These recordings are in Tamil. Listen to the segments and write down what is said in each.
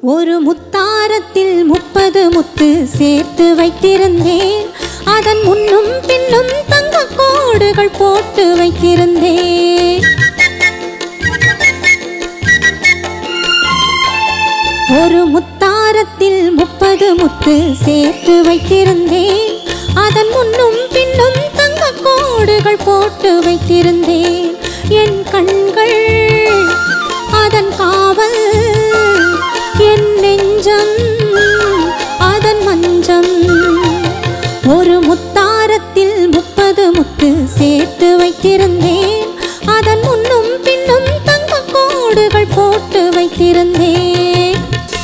ஒரு முத்தாரத்தில் முப்பது முத்து சேர்த்து வைத்திருந்தேன் அதன் முன்னும் பின்னும் தங்க கோடுகள் போட்டு வைத்திருந்தேன் ஒரு முத்தாரத்தில் முப்பது முத்து சேர்த்து வைத்திருந்தேன் அதன் முன்னும் பின்னும் தங்க கோடுகள் போட்டு வைத்திருந்தேன் என் கண்கள் அதன் காவல் என் நெஞ்சம் அதன் மஞ்சம் ஒரு முத்தாரத்தில் முப்பது முத்து சேர்த்து வைத்திருந்தேன் அதன் முன்னும் பின்னும் தங்க கோடுகள் போட்டு வைத்திருந்தேன்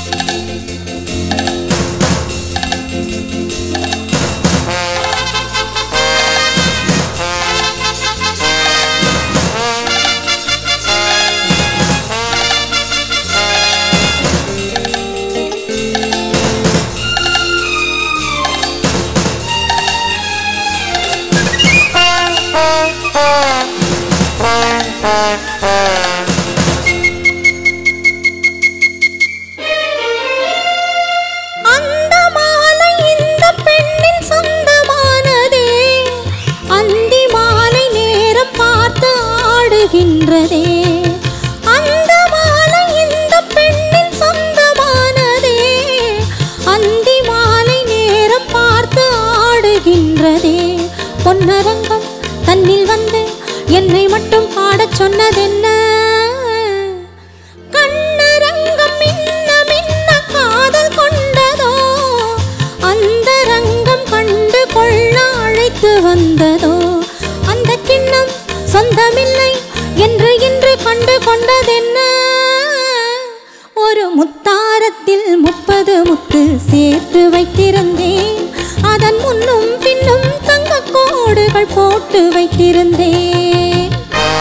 அந்த மாலை இந்த பெண்ணின் சொந்தமானதே அந்தி மாலை நேரம் பார்த்து ஆடுகின்றதே அந்த மாலை இந்த பெண்ணின் சொந்தமானதே அந்தி மாலை நேரம் பார்த்து ஆடுகின்றதே பொன்னரங்கம் தன்னில் வந்து என்னை மட்டும் பாடச் சொன்னதென்ன கண்ணரங்கம் மின்ன மின்ன காதல் கொண்டதோ அந்த ரங்கம் கண்டு கொள்ள அழைத்து வந்ததோ அந்த கிண்ணம் சொந்தமில்லை என்று இன்று கண்டு கொண்டதென்ன ஒரு முத்தாரத்தில் முப்பது முத்து சேர்த்து வைத்திருந்தேன் அதன் முன்னும் பின்னும் தங்க கோடுகள் போட்டு வைத்திருந்தேன்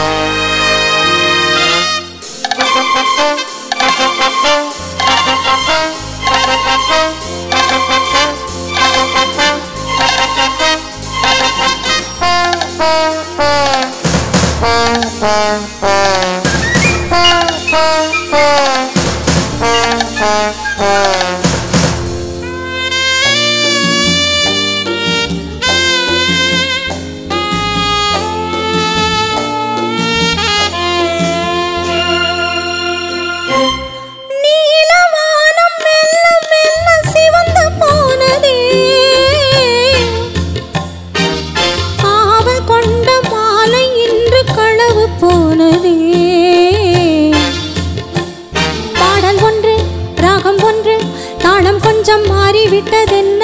நீலவானம் மெல்ல மெல்ல சிவந்து போனதே காவல் கொண்ட மாலை இன்று களவு போனதே பாடல் ஒன்று ராகம் ஒன்று தாளம் கொஞ்சம் மாறிவிட்டதென்ன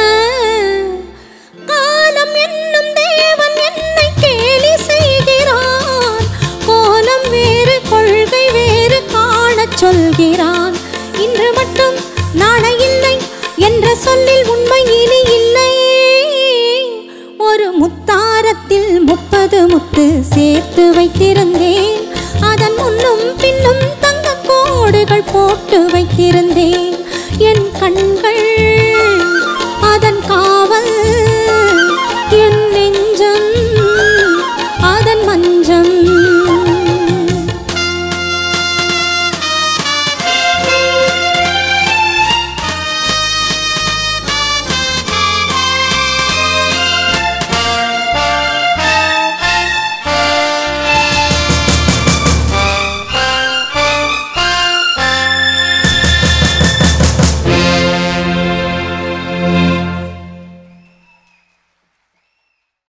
காலம் என்னும் தேவன் என்னை கேலி செய்கிறான் கோலம் வேறு கொள்கை வேறு காணச் சொல்கிறான் இன்று மட்டும் நாளை இல்லை என்ற சொல்லில் உண்மை இனி இல்லை ஒரு முத்தாரத்தில் முப்பது முத்து சேர்த்து வைத்திருந்தேன் அதன் முன்னும் பின்னும் தங்க கோடுகள் போட்டு வைத்திருந்தேன் என் கண்கள்